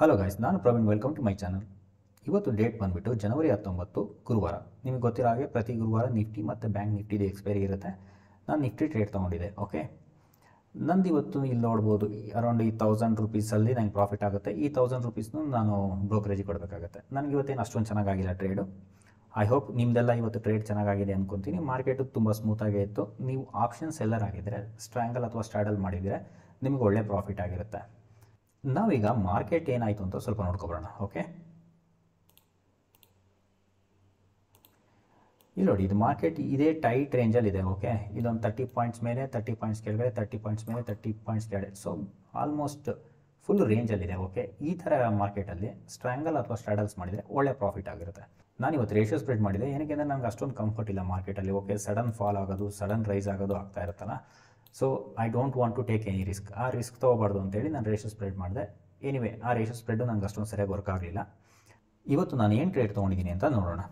hello guys ನಾನು Praveen welcome to my channel ಇವತ್ತು date ಬಂದುಬಿಟ್ಟು ಜನವರಿ ಹತ್ತೊಂಬತ್ತು ಗುರುವಾರ ನಿಮಗೆ ಗೊತ್ತಿರೋ ಹಾಗೆ ಪ್ರತಿ ಗುರುವಾರ ನಿಫ್ಟಿ ಮತ್ತು ಬ್ಯಾಂಕ್ ನಿಫ್ಟಿದು ಎಕ್ಸ್ಪೈರಿ ಇರುತ್ತೆ ನಾನು ನಿಫ್ಟಿ ಟ್ರೇಡ್ ತೊಗೊಂಡಿದ್ದೆ ಓಕೆ ನಂದು ಇವತ್ತು ಇಲ್ಲಿ ನೋಡ್ಬೋದು ಅರೌಂಡ್ ಈ ತೌಸಂಡ್ ರುಪೀಸಲ್ಲಿ ನಂಗೆ ಪ್ರಾಫಿಟ್ ಆಗುತ್ತೆ ಈ ತೌಸಂಡ್ ರುಪೀಸ್ನು ನಾನು ಬ್ರೋಕರೇಜಿಗೆ ಕೊಡಬೇಕಾಗುತ್ತೆ ನನಗೆ ಇವತ್ತೇನು ಅಷ್ಟೊಂದು ಚೆನ್ನಾಗಾಗಿಲ್ಲ ಟ್ರೇಡು ಐ ಹೋಪ್ ನಿಮ್ಮದೆಲ್ಲ ಇವತ್ತು ಟ್ರೇಡ್ ಚೆನ್ನಾಗಾಗಿದೆ ಅಂದ್ಕೊತೀನಿ ಮಾರ್ಕೆಟು ತುಂಬ ಸ್ಮೂತಾಗೇ ಇತ್ತು ನೀವು ಆಪ್ಷನ್ ಸೆಲ್ಲರ್ ಆಗಿದ್ದರೆ ಸ್ಟ್ರ್ಯಾಂಗಲ್ ಅಥವಾ ಸ್ಟ್ರಾಡಲ್ ಮಾಡಿದರೆ ನಿಮಗೆ ಒಳ್ಳೆ ಪ್ರಾಫಿಟ್ ಆಗಿರುತ್ತೆ ನಾವೀಗ ಮಾರ್ಕೆಟ್ ಏನಾಯಿತು ಅಂತ ಸ್ವಲ್ಪ ನೋಡ್ಕೊಬರೋಣ ಓಕೆ ಇಲ್ಲಿ ನೋಡಿ ಇದು ಮಾರ್ಕೆಟ್ ಇದೇ ಟೈಟ್ ರೇಂಜಲ್ಲಿದೆ ಓಕೆ ಇದೊಂದು ತರ್ಟಿ ಪಾಯಿಂಟ್ಸ್ ಮೇಲೆ ತರ್ಟಿ ಪಾಯಿಂಟ್ಸ್ ಕೆಳಗಡೆ ತರ್ಟಿ ಪಾಯಿಂಟ್ಸ್ ಮೇಲೆ ತರ್ಟಿ ಪಾಯಿಂಟ್ಸ್ ಕೆಳಗಡೆ ಸೊ ಆಲ್ಮೋಸ್ಟ್ ಫುಲ್ ರೇಂಜಲ್ಲಿದೆ ಓಕೆ ಈ ಥರ ಮಾರ್ಕೆಟಲ್ಲಿ ಸ್ಟ್ರ್ಯಾಂಗಲ್ ಅಥವಾ ಸ್ಟ್ರಾಡಲ್ಸ್ ಮಾಡಿದರೆ ಒಳ್ಳೆ ಪ್ರಾಫಿಟ್ ಆಗಿರುತ್ತೆ ನಾನು ಇವತ್ತು ರೇಷಿಯೋ ಸ್ಪ್ರೆಡ್ ಮಾಡಿದೆ ಏನಕ್ಕೆ ಅಂದರೆ ನನಗೆ ಅಷ್ಟೊಂದು ಕಂಫರ್ಟ್ ಇಲ್ಲ ಮಾರ್ಕೆಟಲ್ಲಿ ಓಕೆ ಸಡನ್ ಫಾಲ್ ಆಗೋದು ಸಡನ್ ರೈಸ್ ಆಗೋದು ಆಗ್ತಾ ಇರುತ್ತಲ್ಲ so I don't want to take any risk ಆ ರಿಸ್ಕ್ ತೊಗೋಬಾರ್ದು ಅಂತೇಳಿ ನಾನು ರೇಷಿಯೋ ಸ್ಪ್ರೆಡ್ ಮಾಡಿದೆ ಎನಿವೆ ಆ ರೇಷಿಯೋ ಸ್ಪ್ರೆಡ್ಡು ನನಗೆ ಅಷ್ಟೊಂದು ಸರಿಯಾಗಿ ವರ್ಕ್ ಆಗಲಿಲ್ಲ ಇವತ್ತು ನಾನು ಏನು ಟ್ರೇಡ್ ತೊಗೊಂಡಿದ್ದೀನಿ ಅಂತ ನೋಡೋಣ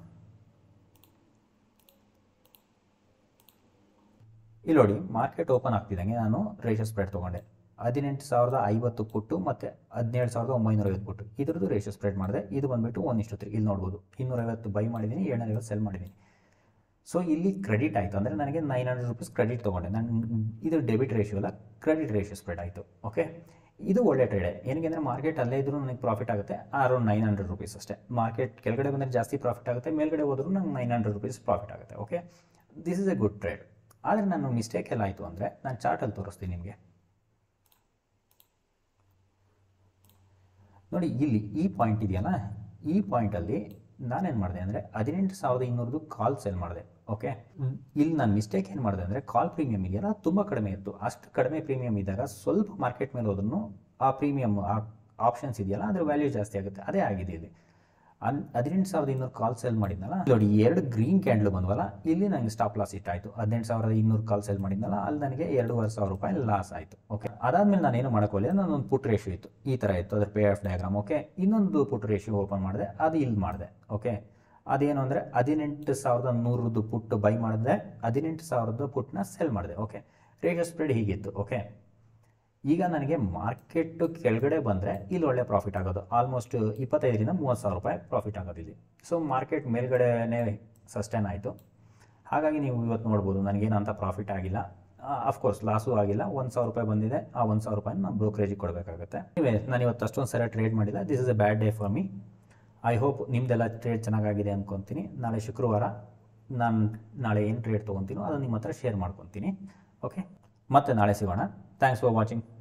ಇಲ್ಲಿ ನೋಡಿ ಮಾರ್ಕೆಟ್ ಓಪನ್ ಆಗ್ತಿದ್ದಂಗೆ ನಾನು ರೇಷಿಯೋ ಸ್ಪ್ರೆಡ್ ತೊಗೊಂಡೆ ಹದಿನೆಂಟು ಸಾವಿರದ ಐವತ್ತು ಪುಟ್ಟು ಮತ್ತು ಹದಿನೇಳು ಸಾವಿರದ ಒಂಬೈನೂರ ಐವತ್ತು ಪುಟ್ಟು ಇದ್ರದ್ದು ರೇಷಿಯೋ ಸ್ಪ್ರೆಡ್ ಮಾಡಿದೆ ಇದು ಬಂದುಬಿಟ್ಟು ಒನ್ ಇಷ್ಟು ತ್ರೀ ಇಲ್ಲಿ ನೋಡ್ಬೋದು ಇನ್ನೂರೈವತ್ತು ಬೈ ಮಾಡಿದ್ದೀನಿ ಏಳ್ನೂರೈವತ್ತು ಸೆಲ್ ಮಾಡಿದ್ದೀನಿ ಸೊ ಇಲ್ಲಿ ಕ್ರೆಡಿಟ್ ಆಯಿತು ಅಂದರೆ ನನಗೆ ನೈನ್ ಹಂಡ್ರೆಡ್ ರುಪೀಸ್ ಕ್ರೆಡಿಟ್ ತೊಗೊಂಡೆ ನಾನು ಇದು ಡೆಬಿಟ್ ರೇಷಿಯೋ ಅಲ್ಲ ಕ್ರೆಡಿಟ್ ರೇಷಿಯೋ ಸ್ಪ್ರೆಡ್ ಆಯಿತು ಓಕೆ ಇದು ಒಳ್ಳೆ ಟ್ರೇಡೆ ಏನಕ್ಕೆ ಅಂದರೆ ಮಾರ್ಕೆಟ್ ಅಲ್ಲೇ ಇದ್ರೂ ನನಗೆ ಪ್ರಾಫಿಟ್ ಆಗುತ್ತೆ ಅರೌಂಡ್ ನೈನ್ ಹಂಡ್ರೆಡ್ ರುಪೀಸ್ ಅಷ್ಟೇ ಮಾರ್ಕೆಟ್ ಕೆಳಗಡೆ ಬಂದರೆ ಜಾಸ್ತಿ ಪ್ರಾಫಿಟ್ ಆಗುತ್ತೆ ಮೇಲ್ಗಡೆ ಹೋದ್ರೂ ನಂಗೆ ನೈನ್ ಹಂಡ್ರೆಡ್ ರುಪೀಸ್ ಪ್ರಾಫಿಟ್ ಆಗುತ್ತೆ okay this is a good trade ಆದರೆ ನಾನು ಮಿಸ್ಟೇಕ್ ಎಲ್ಲ ಆಯಿತು ಅಂದರೆ ನಾನು ಚಾರ್ಟಲ್ಲಿ ತೋರಿಸ್ತೀನಿ ನಿಮಗೆ ನೋಡಿ ಇಲ್ಲಿ ಈ ಪಾಯಿಂಟ್ ಇದೆಯಲ್ಲ ಈ ಪಾಯಿಂಟಲ್ಲಿ ನಾನೇನು ಮಾಡಿದೆ ಅಂದರೆ ಹದಿನೆಂಟು ಸಾವಿರದ ಇನ್ನೂರದು ಕಾಲ್ ಸೆಲ್ ಮಾಡಿದೆ ಓಕೆ ಇಲ್ಲಿ ನಾನು ಮಿಸ್ಟೇಕ್ ಏನು ಮಾಡಿದೆ ಅಂದರೆ ಕಾಲ್ ಪ್ರೀಮಿಯಮ್ ಇದೆಯಲ್ಲ ತುಂಬ ಕಡಿಮೆ ಇತ್ತು ಅಷ್ಟು ಕಡಿಮೆ ಪ್ರೀಮಿಯಮ್ ಇದ್ದಾಗ ಸ್ವಲ್ಪ ಮಾರ್ಕೆಟ್ ಮೇಲೆ ಹೋದ್ರೂ ಆ ಪ್ರೀಮಿಯಮ್ ಆ ಆಪ್ಷನ್ಸ್ ಇದೆಯಲ್ಲ ಅದ್ರ ವ್ಯಾಲ್ಯೂ ಜಾಸ್ತಿ ಆಗುತ್ತೆ ಅದೇ ಆಗಿದೆ ಇಲ್ಲಿ ಅನ್ ಹದಿನೆಂಟು ಸಾವಿರದ ಇನ್ನೂರು ಕಾಲ್ ಸೆಲ್ ಮಾಡಿದ್ನಲ್ಲ ನೋಡಿ ಎರಡು ಗ್ರೀನ್ ಕ್ಯಾಂಡ್ಲು ಬಂದ್ವಲ್ಲ ಇಲ್ಲಿ ನನಗೆ ಸ್ಟಾಪ್ ಲಾಸ್ ಇಟ್ಟಾಯಿತು ಹದಿನೆಂಟು ಸಾವಿರದ ಇನ್ನೂರು ಕಾಲ್ ಸೆಲ್ ಮಾಡಿದ್ನಲ್ಲ ಅಲ್ಲಿ ನನಗೆ ಎರಡೂವರೆ ಸಾವಿರ ರೂಪಾಯಿ ಲಾಸ್ ಆಯಿತು ಓಕೆ ಅದಾದಮೇಲೆ ನಾನು ಏನು ಮಾಡೋಕ್ಕೋಲ್ಲ ನಾನೊಂದು ಪುಟ್ ರೇಷಿಯೋ ಇತ್ತು ಈ ಥರ ಇತ್ತು ಅದ್ರ ಪೇ ಆಫ್ ಡಯಾಗ್ರಾಮ್ ಓಕೆ ಇನ್ನೊಂದು ಪುಟ್ ರೇಷಿಯೋ ಓಪನ್ ಮಾಡಿದೆ ಅದು ಇಲ್ಲಿ ಮಾಡಿದೆ ಓಕೆ ಅದೇನು ಅಂದರೆ ಹದಿನೆಂಟು ಸಾವಿರದ ನೂರದ್ದು ಪುಟ್ಟು ಬೈ ಮಾಡಿದೆ ಹದಿನೆಂಟು ಸಾವಿರದ ಪುಟ್ಟನ್ನ ಸೆಲ್ ಮಾಡಿದೆ ಓಕೆ ರೇಷಿಯೋ ಸ್ಪ್ರೆಡ್ ಹೀಗಿತ್ತು ಓಕೆ ಈಗ ನನಗೆ ಮಾರ್ಕೆಟ್ ಕೆಳಗಡೆ ಬಂದರೆ ಇಲ್ಲಿ ಒಳ್ಳೆ ಪ್ರಾಫಿಟ್ ಆಗೋದು ಆಲ್ಮೋಸ್ಟ್ ಇಪ್ಪತ್ತೈದರಿಂದ ಮೂವತ್ತು ಸಾವಿರ ರೂಪಾಯಿ ಪ್ರಾಫಿಟ್ ಆಗೋದು ಇಲ್ಲಿ ಸೊ ಮಾರ್ಕೆಟ್ ಮೇಲ್ಗಡೆನೇ ಸಸ್ಟೈನ್ ಆಯಿತು ಹಾಗಾಗಿ ನೀವು ಇವತ್ತು ನೋಡ್ಬೋದು ನನಗೇನು ಅಂತ ಪ್ರಾಫಿಟ್ ಆಗಿಲ್ಲ ಅಫ್ಕೋರ್ಸ್ ಲಾಸು ಆಗಿಲ್ಲ ಒಂದು ಸಾವಿರ ರೂಪಾಯಿ ಬಂದಿದೆ ಆ ಒಂದು ಸಾವಿರ ರೂಪಾಯಿ ನಾನು ಬ್ರೋಕರೇಜಿಗೆ ಕೊಡಬೇಕಾಗುತ್ತೆ ನೀವೇ ನಾನು ಇವತ್ತು ಅಷ್ಟೊಂದು ಸರಿ ಟ್ರೇಡ್ ಮಾಡಿಲ್ಲ this is a bad day for me I hope ನಿಮ್ಮದೆಲ್ಲ ಟ್ರೇಡ್ ಚೆನ್ನಾಗಾಗಿದೆ ಅಂದ್ಕೊತೀನಿ ನಾಳೆ ಶುಕ್ರವಾರ ನಾನು ನಾಳೆ ಏನು ಟ್ರೇಡ್ ತೊಗೊತೀನೋ ಅದನ್ನು ನಿಮ್ಮ ಹತ್ರ ಶೇರ್ ಮಾಡ್ಕೊತೀನಿ ಓಕೆ ಮತ್ತೆ ನಾಳೆ ಸಿಗೋಣ ಥ್ಯಾಂಕ್ಸ್ ಫಾರ್ ವಾಚಿಂಗ್